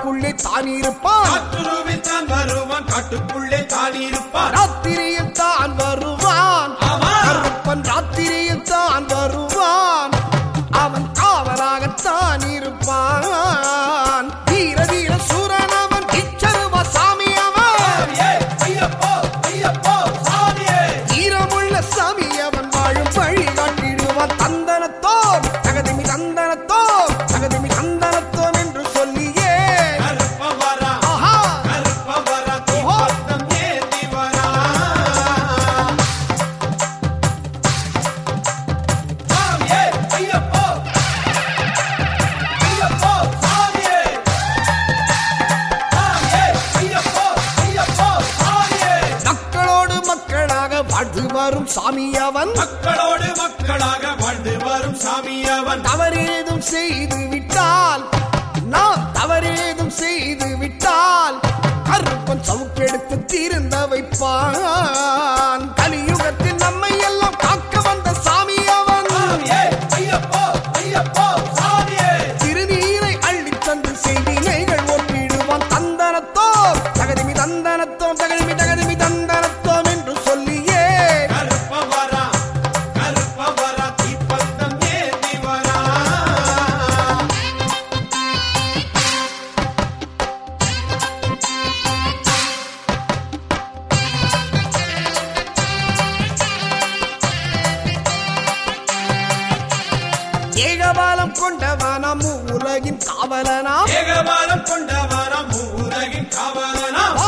காட்டுக்குள்ளே தான் இருப்பான் காற்றுருவில் தான் வருவான் காட்டுக்குள்ளே தான் இருப்பான் ராத்திரியில் தான் வருவான் ஆமா. கருப்பன் ராத்திரியில் தான் வருவான் அவன் காவலாகத்தான் இருப்பான் வீர வீர சூரன் அவன் இச்சருவ சாமி அவன் சாமியே, ஐயப்போ ஐயப்போ சாமியே ஈரமுள்ள சாமி அவன் வாழும் வழி காட்டிடுவான் தந்தனத்தோம் தகதிமி தந்தனத்தோம் தகதிமி தந்தனத்தோம் என்று சொல்லியே கருப்ப வரா ஆஹா கருப்ப வரா தீபத்தம் ஏந்தி வரா சாமியே ஐயப்போ ஐயப்போ சாமியே சாமியே ஐயப்போ ஐயப்போ சாமியே மக்களோடு மக்களாக வாழ்ந்து வரும் சாமி அவன் மக்களோடு மக்களாக வாழ்ந்து வரும் சாமி அவன் தவறேதும் செய்து விட்டால் நாம் தவறேதும் செய்து விட்டால் கருப்பன் சவுக்கெடுத்து தீர்ந்த வைப்பான் கலியுகத்தில் நம்மை எல்லாம் காக்க வந்த சாமி அவன் சாமியே ஐயப்போ ஐயப்போ சாமியே திருநீரை அள்ளித் தந்து செய்தினைகள் ஒப்பிடுவான் தந்தனத்தோம் தகதிமி தந்தனத்தோம் தகதிமி தகதிமி தந்தனத்தோம் என்று சொல்லியே கருப்ப வரா கருப்ப வரா தீபத்தம் ஏந்தி வரா ஏகபாலம் கொண்டவனாம் உலகின் காவலனாம் ஏகபாலம் கொண்டவரம் உலகின் காவலனாம்